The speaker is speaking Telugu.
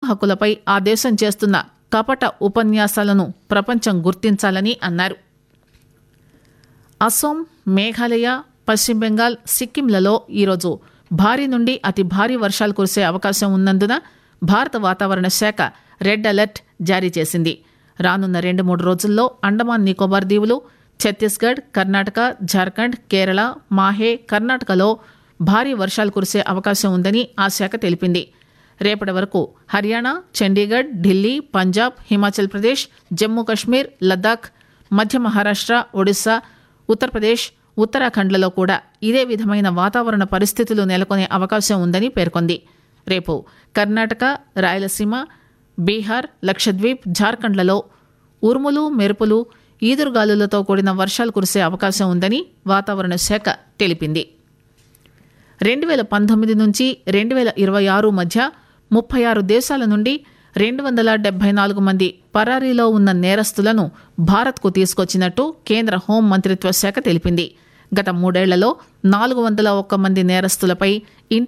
హక్కులపై ఆ దేశం చేస్తున్న కపట ఉపన్యాసాలను ప్రపంచం గుర్తించాలని అన్నారు అసోం మేఘాలయ పశ్చిమ బెంగాల్ సిక్కింలలో ఈరోజు భారీ నుండి అతి భారీ వర్షాలు కురిసే అవకాశం ఉన్నందున భారత వాతావరణ శాఖ రెడ్ అలర్ట్ జారీ చేసింది రానున్న రెండు మూడు రోజుల్లో అండమాన్ నికోబార్ దీవులు ఛత్తీస్గఢ్ కర్ణాటక జార్ఖండ్ కేరళ మాహే కర్ణాటకలో భారీ వర్షాలు కురిసే అవకాశం ఉందని ఆ శాఖ తెలిపింది రేపటి వరకు హర్యానా చండీగఢ్ ఢిల్లీ పంజాబ్ హిమాచల్ ప్రదేశ్ జమ్మూ కశ్మీర్ లద్దాఖ్ మధ్య మహారాష్ట్ర ఒడిశా ఉత్తరప్రదేశ్ ఉత్తరాఖండ్లలో కూడా ఇదే విధమైన వాతావరణ పరిస్థితులు నెలకొనే అవకాశం ఉందని పేర్కొంది రేపు కర్ణాటక రాయలసీమ బీహార్ లక్షద్వీప్ జార్ఖండ్లలో ఉరుములు మెరుపులు ఈదురుగాలులతో కూడిన వర్షాలు కురిసే అవకాశం ఉందని వాతావరణ శాఖ తెలిపింది రెండు వేల పంతొమ్మిది నుంచి రెండు వేల ఇరవై ఆరు మధ్య ముప్పై ఆరు దేశాల నుండి రెండు వందల డెబ్బై నాలుగు మంది పరారీలో ఉన్న నేరస్తులను భారత్కు తీసుకొచ్చినట్టు కేంద్ర హోం మంత్రిత్వ శాఖ తెలిపింది గత మూడేళ్లలో నాలుగు వందల ఒక్క మంది నేరస్తులపై ఇంటర్